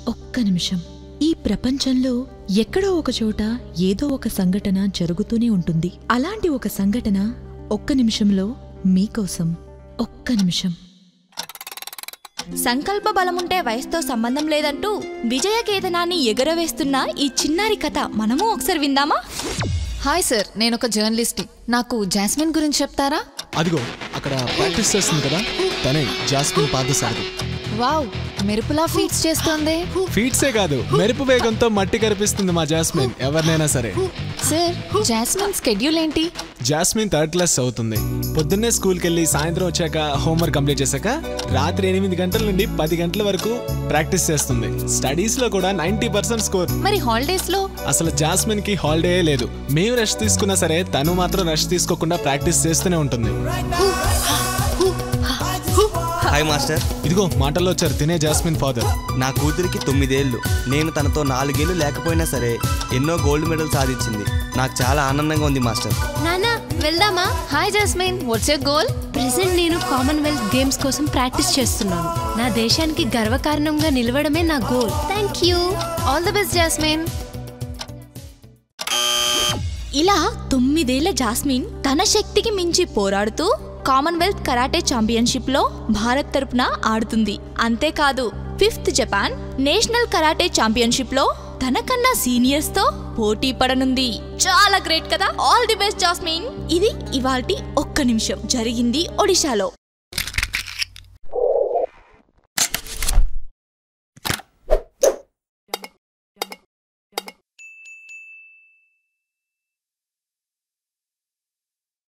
ఒక్క నిమిషం ఈ ప్రపంచంలో ఎక్కడో ఒక చోట ఏదో ఒక సంఘటన జరుగుతూనే ఉంటుంది అలాంటి ఒక సంఘటన ఒక్క నిమిషంలో మీకోసం ఒక్క నిమిషం సంకల్ప బలముంటే వయసుతో సంబంధం లేదంటూ విజయ కేతనాన్ని ఎగరవేస్తున్న ఈ చిన్నారి కథ మనము ఒకసారి విందామా హాయ్ సార్ నేను ఒక జర్నలిస్ట్ నాకు జాస్మిన్ గురించి చెప్తారా అదిగో అక్కడ ప్రాక్టీస్ చేస్తుంది కదా తనే జాస్మిన్ పాదసారథి వావ్ మెరుపులా ఫీట్స్ చేస్తోంది ఫీట్సే కాదు మెరుపు వేగంతో మట్టి కనిపిస్తుంది మా జాస్మిన్ ఎవరినైనా సరే సార్ జాస్మిన్ స్కెడ్యూల్ ఏంటి జాస్మిన్ థర్డ్ క్లాస్ అవుతుంది పొద్దున్నే స్కూల్కి వెళ్ళి సాయంత్రం వచ్చాక హోంవర్క్ కంప్లీట్ చేశాక రాత్రి ఎనిమిది గంటల నుండి పది గంటల వరకు ప్రాక్టీస్ చేస్తుంది స్టడీస్ లో కూడా నైన్టీ పర్సెంట్ స్కోర్ మరి హాలిడేస్ లో అసలు జాస్మిన్ కి హాలిడే లేదు మేము రెస్ట్ తీసుకున్నా సరే తను మాత్రం రెస్ట్ తీసుకోకుండా ప్రాక్టీస్ చేస్తూనే ఉంటుంది హాయ్ మాస్టర్ ఇదిగో మాటల్లో వచ్చారు తినే జాస్మిన్ ఫాదర్ నా కూతురికి తొమ్మిదేళ్ళు నేను తనతో నాలుగేళ్ళు లేకపోయినా సరే ఎన్నో గోల్డ్ మెడల్ సాధించింది నాకు చాలా ఆనందంగా ఉంది మాస్టర్ నానా వెళ్దామా hi Jasmine what's your goal present నేను కామన్వెల్త్ గేమ్స్ కోసం ప్రాక్టీస్ చేస్తున్నాను నా దేశానికి గర్వకారణంగా నిలవడమే నా goal thank you all the best Jasmine ఇలా తొమ్మిదేళ్ల జాస్మిన్ తన శక్తికి మించి పోరాడుతూ కామన్వెల్త్ కరాటే ఛాంపియన్షిప్ లో భారత్ తరపున ఆడుతుంది అంతేకాదు fifth Japan national karate championship లో తనకన్నా సీనియర్స్ తో పోటీ పడనుంది చాలా గ్రేట్ కదా ఆల్ ది బెస్ట్ జాస్మిన్ ఇది ఇవాల్టి ఒక్క నిమిషం జరిగింది ఒడిశాలో